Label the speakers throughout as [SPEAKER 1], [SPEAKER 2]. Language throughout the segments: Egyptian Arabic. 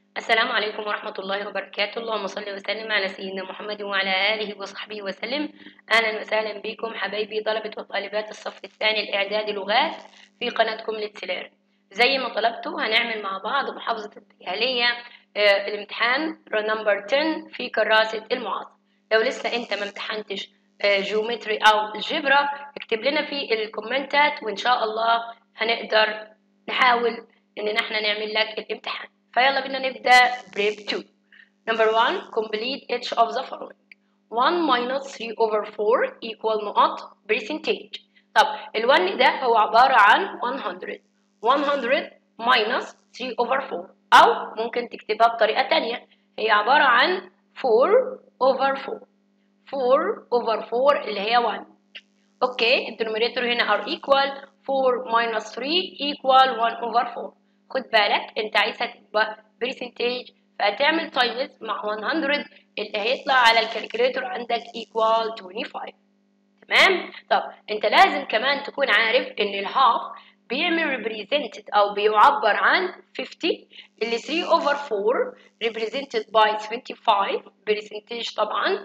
[SPEAKER 1] السلام عليكم ورحمة الله وبركاته اللهم صل وسلم على سيدنا محمد وعلى آله وصحبه وسلم أهلا وسهلا بكم حبايبي طلبة وطالبات الصف الثاني الإعدادي لغات في قناتكم للسلير زي ما طلبتوا هنعمل مع بعض محافظة الدهالية آه، الامتحان نمبر 10 في كراسة المعاصر لو لسه انت ما امتحنتش جيومتري او الجبرا اكتب لنا في الكومنتات وان شاء الله هنقدر نحاول ان احنا نعمل لك الامتحان فيلا بينا نبدا بريب 2 number 1 complete each of the following 1 minus 3 over 4 equal نقط percentage طب ال1 ده هو عبارة عن 100 100 minus 3 over 4 أو ممكن تكتبها بطريقة تانية هي عبارة عن 4 over 4 4 over 4 اللي هي 1 اوكي الدينوميريتور هنا are equal 4 minus 3 equal 1 over 4 خد بالك انت عايزها تبقى percentage فهتعمل تايمز مع 100 اللي هيطلع على الكالكوليتور عندك equal 25 تمام طب انت لازم كمان تكون عارف ان الهاف بيعمل represented او بيعبر عن 50 اللي 3 over 4 represented by 25 percentage طبعا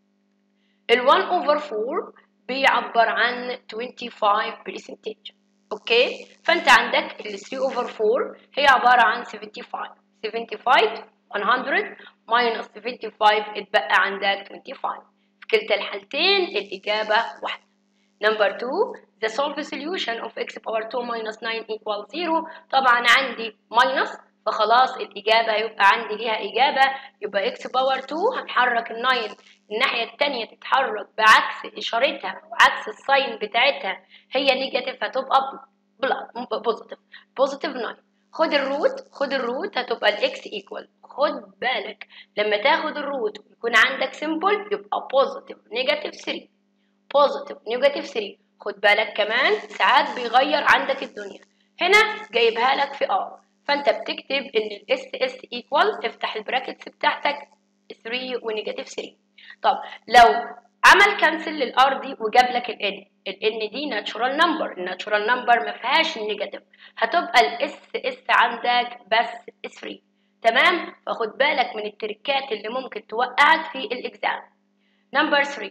[SPEAKER 1] ال 1 over 4 بيعبر عن 25 percentage اوكي فانت عندك ال 3 over 4 هي عبارة عن 75 75 100 minus 75 اتبقى عندك 25 في كلتا الحالتين الإجابة واحدة Number 2 the solved solution of x power 2 minus 9 equals 0 طبعا عندي minus فخلاص الإجابة هيبقى عندي ليها إجابة يبقى x باور 2 هنحرك ال 9 الناحية التانية تتحرك بعكس إشارتها وعكس الساين بتاعتها هي نيجاتيف هتبقى بوزيتيف بوزيتيف 9 خد الروت خد الروت هتبقى الاكس ايكوال خد بالك لما تاخد الروت ويكون عندك سيمبل يبقى بوزيتيف نيجاتيف 3 بوزيتيف نيجاتيف 3 خد بالك كمان ساعات بيغير عندك الدنيا هنا جايبها لك في ار فانت بتكتب ان الاس اس ايكوال تفتح البراكتس بتاعتك 3 ونيجاتيف 3 طب لو عمل كانسل للار دي وجاب لك الان الان دي ناتشورال نمبر الناتشورال نمبر ما فيهاش النيجاتيف هتبقى الاس اس عندك بس 3 تمام فخد بالك من التركات اللي ممكن توقعك في الاكزام نمبر 3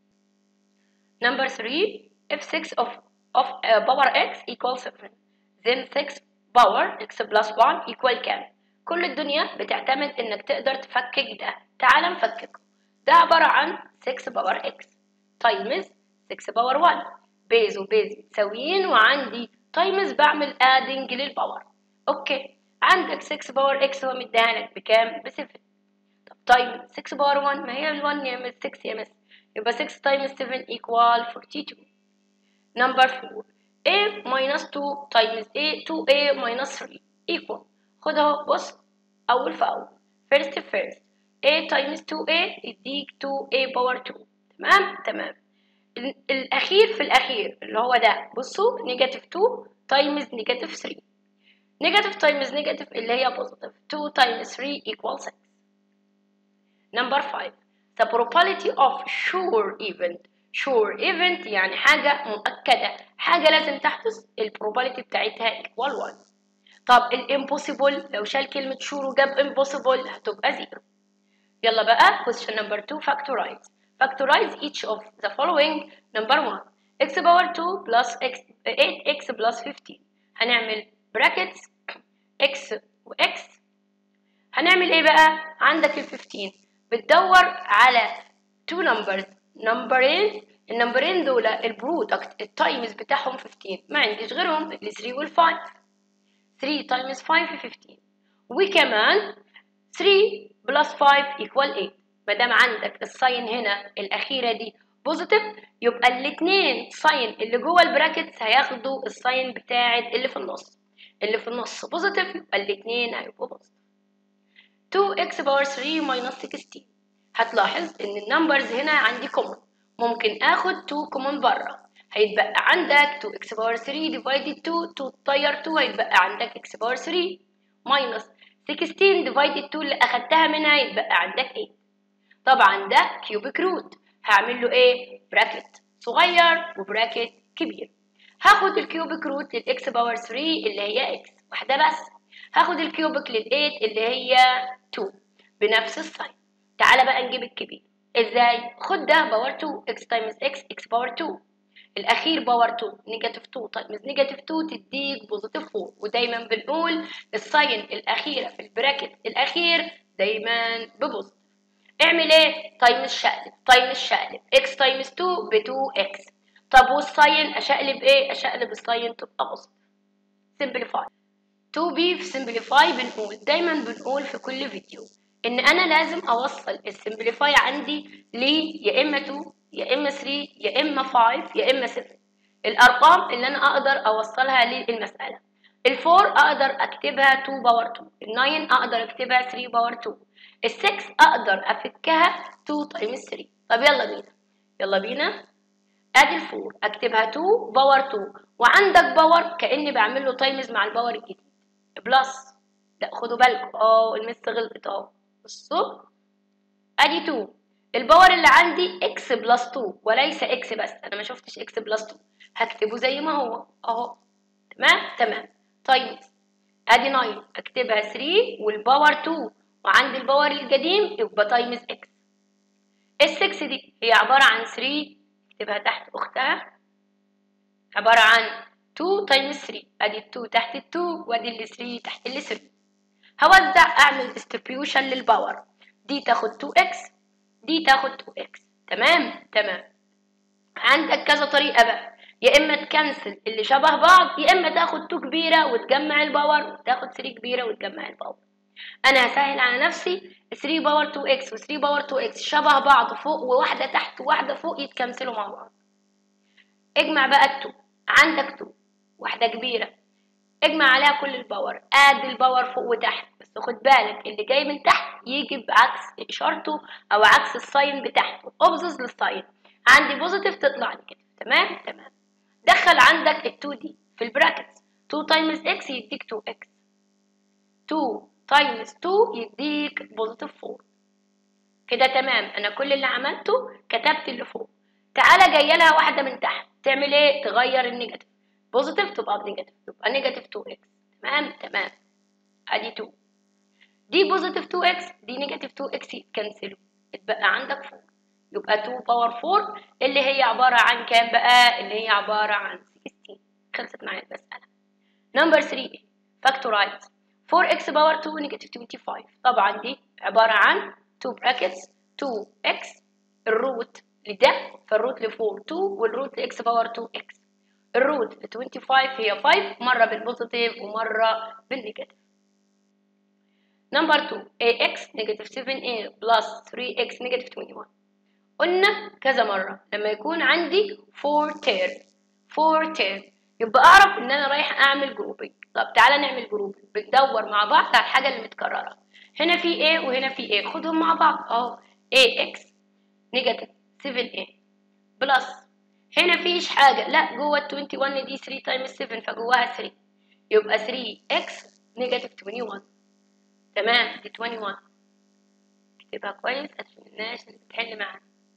[SPEAKER 1] نمبر 3 if 6 of of uh, power x equals 7 then 6 power x plus 1 equal كام كل الدنيا بتعتمد انك تقدر تفكك ده تعال نفككه ده عبارة عن 6 باور x تايمز 6 باور 1 بيز وبيز متساويين وعندي تايمز بعمل ادنج للباور اوكي عندك 6 باور x هو مديها لك بكام ب 7 طب تايمز 6 باور 1 ما هي ال 1 يا مس 6 يا مس يبقى 6 تايمز 7 equal 42 نمبر 4 a minus 2 times a 2a minus 3 equal خد اهو بص اول في اول first first a times 2a يديك 2a باور 2 تمام تمام الاخير في الاخير اللي هو ده بصوا نيجاتيف 2 تايمز نيجاتيف 3 نيجاتيف تايمز نيجاتيف اللي هي بوزيتيف 2 times 3 equals 6 number 5 the probability of sure event sure event يعني حاجة مؤكدة حاجة لازم تحدث البروبابيلتي بتاعتها equal 1 طب الامبوسيبل لو شال كلمة sure وجاب impossible هتبقى 0 يلا بقى question number 2 factorize factorize each of the following number 1 x power 2 plus x 8x plus 15 هنعمل brackets x و x هنعمل ايه بقى عندك ال 15 بتدور على two numbers نمبرين النمبرين دول البرودكت التايمز بتاعهم 15 ما عنديش غيرهم ال 3 وال 5 3 تايمز 5 15 وكمان 3 بلس 5 equal 8 ما دام عندك الساين هنا الأخيرة دي بوزيتيف يبقى الاثنين ساين اللي جوه البراكتس هياخدوا الساين بتاعت اللي في النص اللي في النص بوزيتيف يبقى الاثنين هيبقوا بوزيتيف 2x باور 3 minus 16 هتلاحظ ان النمبرز هنا عندي كومن ممكن اخد 2 كومن بره هيتبقى عندك 2x باور 3 divided 2 2 تطير 2 هيتبقى عندك x باور 3 minus 16 divided 2 اللي اخدتها منها يتبقى عندك 8 طبعا ده كيوبيك روت هعمل له ايه براكت صغير وبراكت كبير هاخد الكيوبيك روت للاكس باور 3 اللي هي اكس واحده بس هاخد الكيوبيك لل 8 اللي هي 2 بنفس الساين تعالى بقى نجيب الكبير ازاي خد ده باور 2 x تايمز x x باور 2 الاخير باور 2 نيجاتيف 2 تايمز نيجاتيف 2 تديك بوزيتيف 4 ودايما بنقول الساين الاخيره في البراكت الاخير دايما ببوزيتيف اعمل ايه تايمز شقلب تايمز شقلب x تايمز 2 ب 2x طب والساين اشقلب ايه اشقلب الساين تبقى بوزيتيف سمبليفاي 2b في سمبليفاي بنقول دايما بنقول في كل فيديو ان انا لازم اوصل السمبليفاي عندي ل يا اما 2 يا اما 3 يا اما 5 يا اما 7 الارقام اللي انا اقدر اوصلها للمساله الفور اقدر اكتبها 2 باور 2 الناين اقدر اكتبها 3 باور 2 السكس اقدر افكها 2 تايمز 3 طب يلا بينا يلا بينا ادي الفور اكتبها 2 باور 2 وعندك باور كاني بعمل له تايمز مع الباور الجديد بلس لا خدوا بالكم اه المس غلطت اه بصوا ادي 2 الباور اللي عندي اكس بلس 2 وليس اكس بس انا ما شفتش اكس بلس 2 هكتبه زي ما هو اهو تمام تمام طيب ادي 9 اكتبها 3 والباور 2 وعندي الباور القديم يبقى تايمز اكس ال6 دي هي عباره عن 3 اكتبها تحت اختها عباره عن 2 تايمز 3 ادي 2 تحت ال 2 وادي ال 3 تحت ال 3 هوزع اعمل ديستريبيوشن للباور دي تاخد 2x دي تاخد 2x تمام تمام عندك كذا طريقه بقى يا اما تكنسل اللي شبه بعض يا اما تاخد 2 كبيره وتجمع الباور وتاخد 3 كبيره وتجمع الباور انا هسهل على نفسي 3 باور 2x و 3 باور 2x شبه بعض فوق وواحده تحت وواحده فوق يتكنسلوا مع بعض اجمع بقى ال 2 عندك 2 واحده كبيره اجمع عليها كل الباور اد الباور فوق وتحت بس خد بالك اللي جاي من تحت يجي بعكس اشارته او عكس الساين بتاعته اوبزز للساين عندي بوزيتيف تطلع لي كده تمام تمام دخل عندك ال 2 دي في البراكتس 2 تايمز اكس يديك 2 اكس 2 تايمز 2 يديك بوزيتيف 4 كده تمام انا كل اللي عملته كتبت اللي فوق تعالى جايه لها واحده من تحت تعمل ايه تغير النيجاتيف بوزيتيف تبقى بنيجاتيف يبقى نيجاتيف 2 اكس تمام تمام ادي 2 دي بوزيتيف 2 اكس دي نيجاتيف 2 اكس يتكنسلوا اتبقى عندك 4 يبقى 2 باور 4 اللي هي عباره عن كام بقى اللي هي عباره عن 16 خلصت معايا المساله نمبر 3 فاكتورايز 4x باور 2 نيجاتيف 25 طبعا دي عباره عن 2 براكتس 2x الروت لده فالروت ل 4 2 والروت ل x باور 2x الروت ل 25 هي 5 مرة بالبوزيتيف ومرة بالنيجاتيف نمبر 2 ax نيجاتيف 7a بلس 3x نيجاتيف 21 قلنا كذا مرة لما يكون عندي 4 تير 4 تير يبقى أعرف إن أنا رايح أعمل جروبنج طب تعالى نعمل جروبنج بندور مع بعض على الحاجة اللي متكررة هنا في A وهنا في A خدهم مع بعض أهو ax نيجاتيف 7a بلس هنا فيش حاجة لا جوه ال 21 دي 3 تايمز 7 فجواها 3 يبقى 3x نيجاتيف 21 تمام دي 21 اكتبها كويس عشان الناس اللي بتحل معانا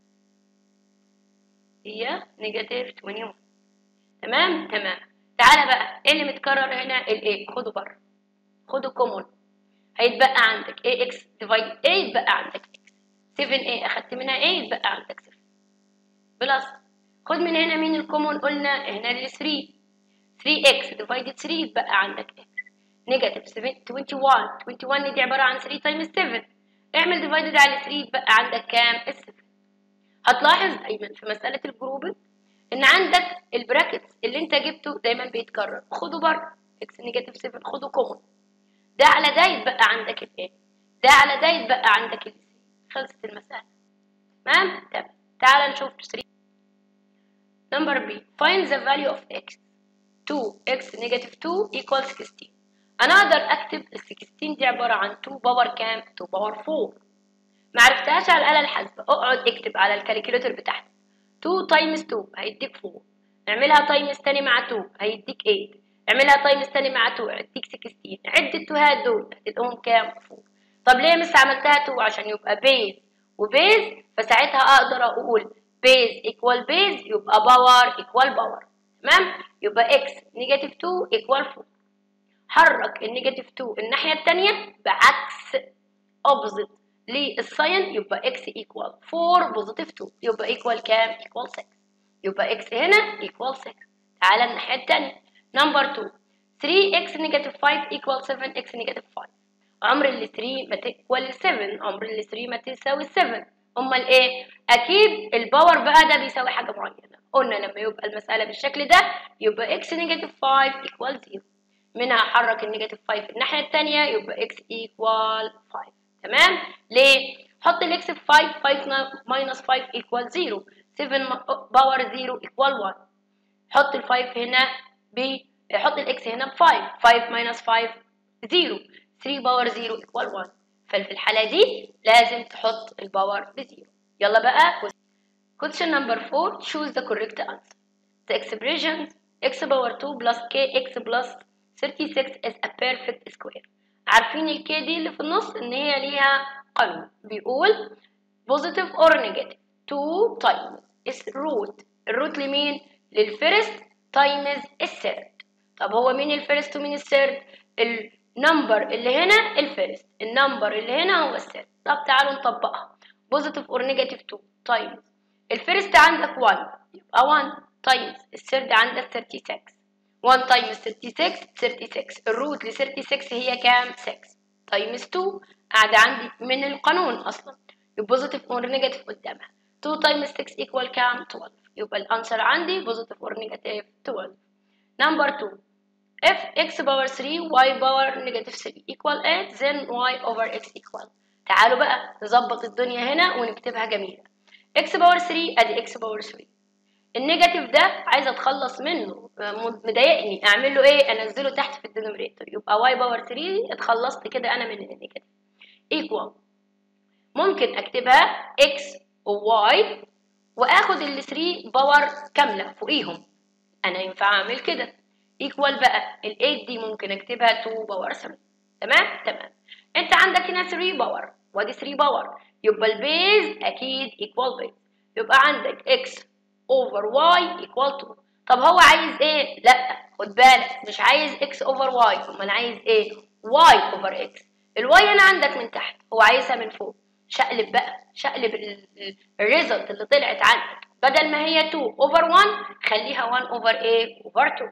[SPEAKER 1] هي نيجاتيف 21 تمام تمام تعالى بقى ايه اللي متكرر هنا الايه خده بره خده كومون هيتبقى عندك ax ديفايد a يتبقى عندك x 7a اخدت منها a يتبقى عندك 7 بلس خد من هنا مين الكومون قلنا هنا ال 3 3x ديفايدد 3 يتبقى عندك x نيجاتيف 21 21 دي عباره عن 3 تايمز 7 اعمل ديفايدد على 3 يتبقى عندك كام ال 7 هتلاحظ دايما في مساله الجروبنج ان عندك البراكتس اللي انت جبته دايما بيتكرر خده بره x نيجاتيف 7 خده كومون ده على ده يتبقى عندك الايه ده على ده يتبقى عندك ال خلصت المساله تمام تمام تعال نشوف 3 Number B. Find the value of x. 2x negative 2 equals 16. أنا أقدر أكتب ال 16 دي عبارة عن 2 باور كام؟ 2 باور 4. معرفتهاش على الآلة الحاسبة، اقعد اكتب على الكالكوليتر بتاعتك. 2 تايمز 2 هيديك 4. اعملها تايمز تاني مع 2 هيديك 8. اعملها تايمز تاني مع 2 هيديك 16. عد التوهات دول هتلاقيهم كام؟ 4. طب ليه مس عملتها 2 عشان يبقى بيز وبيز فساعتها أقدر أقول بيز ايكوال بيز يبقى باور ايكوال باور تمام يبقى x نيجاتيف 2 ايكوال 4 حرك النيجاتيف 2 الناحية التانية بعكس opposite للساين يبقى x equal 4 بوزيتيف 2 يبقى equal كام؟ equal 6 يبقى x هنا equal 6 تعالى الناحية التانية نمبر 2 3x نيجاتيف 5 equal 7x نيجاتيف 5 عمر ال 3 ما تيكوال 7 عمر ال 3 ما تساوي 7 امال ايه اكيد الباور بقى ده بيساوي حاجه معينه قلنا لما يبقى المساله بالشكل ده يبقى x نيجاتيف 5 equal 0 منها حرك النيجاتيف 5 الناحيه الثانيه يبقى x equal 5 تمام ليه حط الاكس في 5 5 minus 5 equal 0 7 باور 0 equal 1 حط ال 5 هنا ب حط الاكس هنا ب 5 5 minus 5 0 3 باور 0 equal 1 ففي الحالة دي لازم تحط الباور بزيرو يلا بقى question number 4 choose the correct answer the expression x power 2 plus kx plus 36 is a perfect square عارفين ال k دي اللي في النص ان هي ليها قانون بيقول positive or negative 2 times is root الروت لمين للفيرست times الثيرد طب هو مين الفيرست ومين الثيرد النمبر اللي هنا الفيرست النمبر اللي هنا هو الثيرد طب تعالوا نطبقها بوزيتيف اور نيجاتيف 2 تايمز الفيرست عندك 1 يبقى 1 تايمز الثيرد عندك 36 1 تايمز 36 36 الروت ل 36 هي كام 6 تايمز 2 قاعدة عندي من القانون أصلا يبقى بوزيتيف اور نيجاتيف قدامها 2 تايمز 6 ايكوال كام 12 يبقى الانسر عندي بوزيتيف اور نيجاتيف 12 نمبر 2 if x power 3 y power negative 3 equal 8 then y over x equal تعالوا بقى نظبط الدنيا هنا ونكتبها جميلة x power 3 ادي x power 3 النيجاتيف ده عايزه اتخلص منه مضايقني اعمل له ايه انزله تحت في الدينوميريتور يبقى y باور 3 اتخلصت كده انا من النيجاتيف equal ممكن اكتبها x و y واخد ال 3 باور كامله فوقيهم انا ينفع اعمل كده ايكوال بقى ال 8 دي ممكن اكتبها 2 باور 3 تمام تمام انت عندك هنا 3 باور وادي 3 باور يبقى البيز اكيد ايكوال بيز يبقى عندك x over y equal 2 طب هو عايز ايه لا خد بالك مش عايز x over y امال عايز ايه y over x الواي انا عندك من تحت هو عايزها من فوق شقلب بقى شقلب الريزلت اللي طلعت عندك بدل ما هي 2 over 1 خليها 1 over a over 2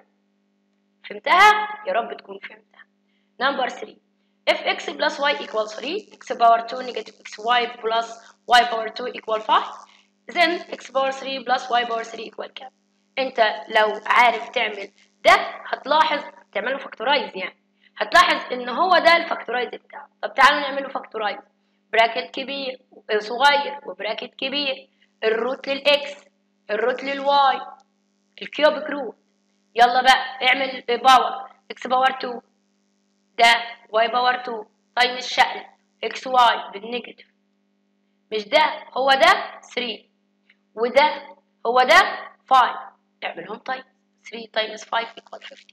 [SPEAKER 1] فهمتها؟ يا رب تكون فهمتها. نمبر 3 if x plus y equals 3 x power 2 negative xy plus y power 2 equal 5 then x power 3 plus y power 3 equal كام؟ انت لو عارف تعمل ده هتلاحظ تعمله فاكتورايز يعني هتلاحظ ان هو ده الفاكتورايز بتاعه طب تعالوا نعمله فاكتورايز براكت كبير صغير وبراكت كبير الروت للاكس الروت للواي الكيوبيك روت يلا بقى اعمل باور اكس باور 2 ده واي باور 2 تايم الشقل اكس واي بالنيجاتيف مش ده هو ده 3 وده هو ده 5 اعملهم تايم 3 تايمز 5 equal 15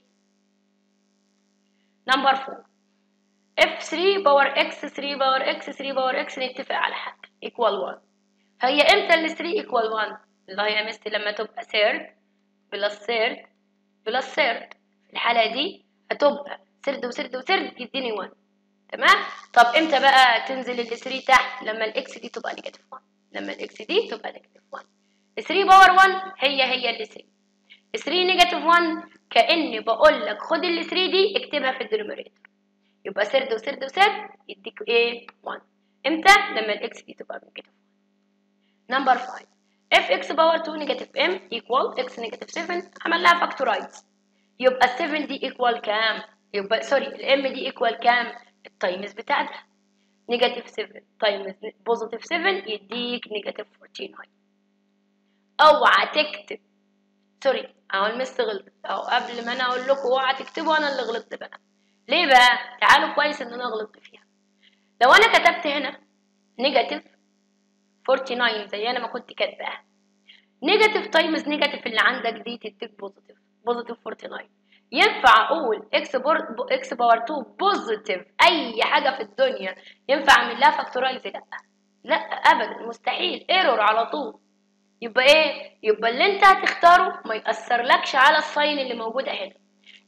[SPEAKER 1] نمبر 4 if 3 باور x 3 باور x 3 باور x نتفق على حاجة equal 1 هي امتى ال 3 equal 1 اللي هي مستي لما تبقى third بلس third بلس سرد في الحالة دي هتبقى سرد وسرد وسرد يديني 1 تمام طب امتى بقى تنزل ال 3 تحت لما الاكس دي تبقى نيجاتيف 1 لما الاكس دي تبقى نيجاتيف 1 3 باور 1 هي هي ال 3 3 نيجاتيف 1 كاني بقول لك خد ال 3 دي اكتبها في الدينوميريتور يبقى سرد وسرد وسرد يديك ايه 1 امتى لما الاكس دي تبقى نيجاتيف 1 نمبر 5 if x باور 2 نيجاتيف m equal x نيجاتيف 7 عمل لها فاكتورايز يبقى ال 7 دي equal كام؟ يبقى سوري ال m دي equal كام؟ التايمز بتاع ده نيجاتيف 7 تايمز بوزيتيف 7 يديك نيجاتيف 49 اوعى تكتب سوري اهو المس غلطت اهو قبل ما انا اقول لكم اوعى تكتبوا انا اللي غلطت بقى ليه بقى؟ تعالوا كويس ان انا غلطت فيها لو انا كتبت هنا نيجاتيف 49 زي انا ما كنت كاتباها نيجاتيف تايمز نيجاتيف اللي عندك دي تديك بوزيتيف بوزيتيف 49 ينفع اقول اكس بور اكس باور 2 بوزيتيف اي حاجه في الدنيا ينفع اعمل لها فاكتورايز لا لا ابدا مستحيل ايرور على طول يبقى ايه يبقى اللي انت هتختاره ما ياثرلكش على الساين اللي موجوده هنا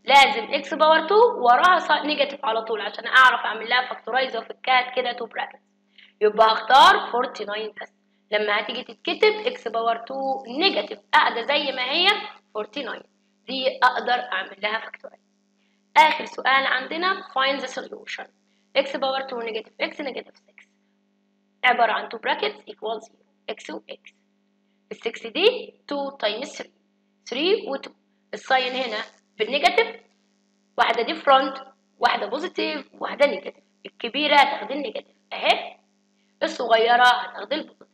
[SPEAKER 1] لازم اكس باور 2 وراها نيجاتيف على طول عشان اعرف اعمل لها فاكتورايز وفكات كده تو براكت يبقى هختار 49 بس لما هتيجي تتكتب اكس باور 2 نيجاتيف قاعده زي ما هي 49 دي اقدر اعمل لها فاكتورايز اخر سؤال عندنا find the solution x باور 2 نيجاتيف x نيجاتيف 6 عبارة عن 2 brackets equals 0 x و x ال 6 دي 2 times 3 3 و 2 الساين هنا بالنيجاتيف واحدة ديفرنت واحدة بوزيتيف واحدة نيجاتيف الكبيرة هتاخدي النيجاتيف اهي الصغيرة هتاخدي البوزيتيف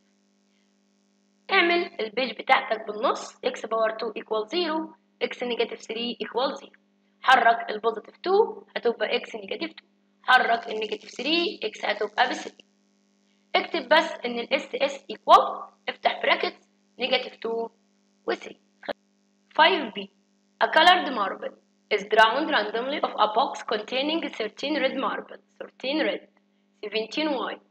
[SPEAKER 1] اعمل البيج بتاعتك بالنص x باور 2 equals 0 x نيجاتيف 3 equals 0 حرك البوزيتيف 2 هتبقى x نيجاتيف 2 حرك النيجاتيف 3 x هتبقى ب 3 اكتب بس ان الاس اس equal افتح براكت نيجاتيف 2 و 3 5b A colored marble is drawn randomly of a box containing 13 red marbles 13 red 17 white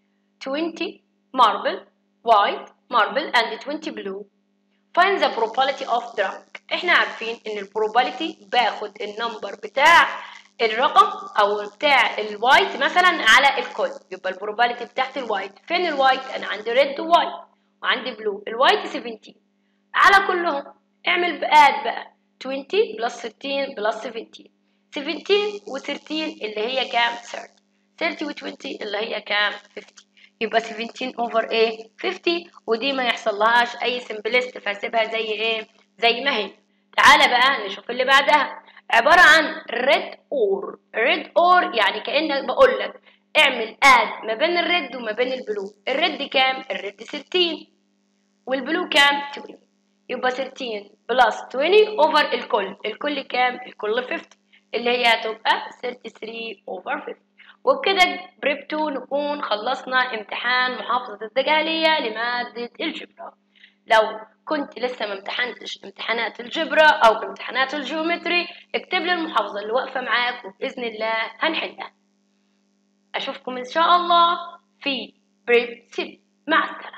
[SPEAKER 1] 20 marble white marble and 20 blue find the probability of drawing احنا عارفين ان البروبابيلتي باخد النمبر بتاع الرقم او بتاع الوايت مثلا على الكل يبقى البروبابيلتي بتاعت الوايت فين الوايت انا عندي ريد ووايت وعندي بلو الوايت 17 على كلهم اعمل بقاد بقى 20 بلس 13 بلس 17 17 و 13 اللي هي كام 30 30 و 20 اللي هي كام 50 يبقى 17 اوفر ايه 50 ودي ما يحصل لهاش اي سمبلست فاسيبها زي ايه زي ما هي تعالى بقى نشوف اللي بعدها عبارة عن ريد اور ريد اور يعني كأنك بقول لك اعمل اد ما بين الريد وما بين البلو الريد كام الريد 13 والبلو كام 20 يبقى 13 بلس 20 اوفر الكل الكل كام الكل 50 اللي هي هتبقى 33 اوفر 50 وبكده بريب 2 نكون خلصنا امتحان محافظة الدجالية لمادة الجبرة لو كنت لسه ما امتحنتش امتحانات الجبرة أو امتحانات الجيومتري اكتب لي المحافظة اللي واقفة معاك وبإذن الله هنحلها أشوفكم إن شاء الله في بريب 3 مع السلامة